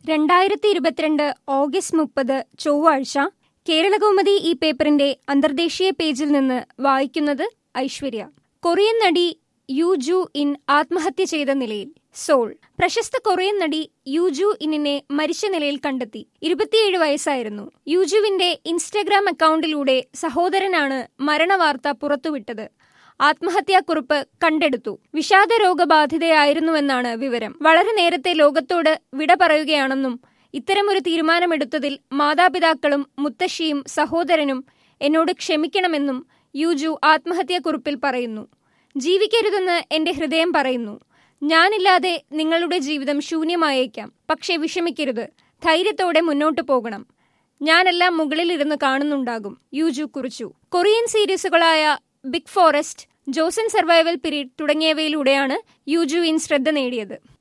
രണ്ടായിരത്തി ഇരുപത്തിരണ്ട് ഓഗസ്റ്റ് മുപ്പത് ചൊവ്വാഴ്ച കേരളകൗമുദി ഈ പേപ്പറിന്റെ അന്തർദേശീയ പേജിൽ നിന്ന് വായിക്കുന്നത് ഐശ്വര്യ കൊറിയൻ നടി യു ജു ഇൻ ആത്മഹത്യ ചെയ്ത നിലയിൽ സോൾ പ്രശസ്ത കൊറിയൻ നടി യുജു ഇന്നിനെ മരിച്ച നിലയിൽ കണ്ടെത്തി ഇരുപത്തിയേഴ് വയസ്സായിരുന്നു യുജുവിന്റെ ഇൻസ്റ്റഗ്രാം അക്കൗണ്ടിലൂടെ സഹോദരനാണ് മരണവാർത്ത പുറത്തുവിട്ടത് ആത്മഹത്യാക്കുറിപ്പ് കണ്ടെടുത്തു വിഷാദ രോഗബാധിതയായിരുന്നുവെന്നാണ് വിവരം വളരെ നേരത്തെ ലോകത്തോട് വിട പറയുകയാണെന്നും ഇത്തരമൊരു തീരുമാനമെടുത്തതിൽ മാതാപിതാക്കളും മുത്തശ്ശിയും സഹോദരനും എന്നോട് ക്ഷമിക്കണമെന്നും യുജു ആത്മഹത്യാക്കുറിപ്പിൽ പറയുന്നു ജീവിക്കരുതെന്ന് എന്റെ ഹൃദയം പറയുന്നു ഞാനില്ലാതെ നിങ്ങളുടെ ജീവിതം ശൂന്യമായേക്കാം പക്ഷെ വിഷമിക്കരുത് ധൈര്യത്തോടെ മുന്നോട്ടു പോകണം ഞാനെല്ലാം മുകളിലിരുന്ന് കാണുന്നുണ്ടാകും യുജു കുറിച്ചു കൊറിയൻ സീരീസുകളായ Big Forest Joseon Survival Period തുടങ്ങിയവയിലൂടെയാണ് യുജുവിൻ ശ്രദ്ധ നേടിയത്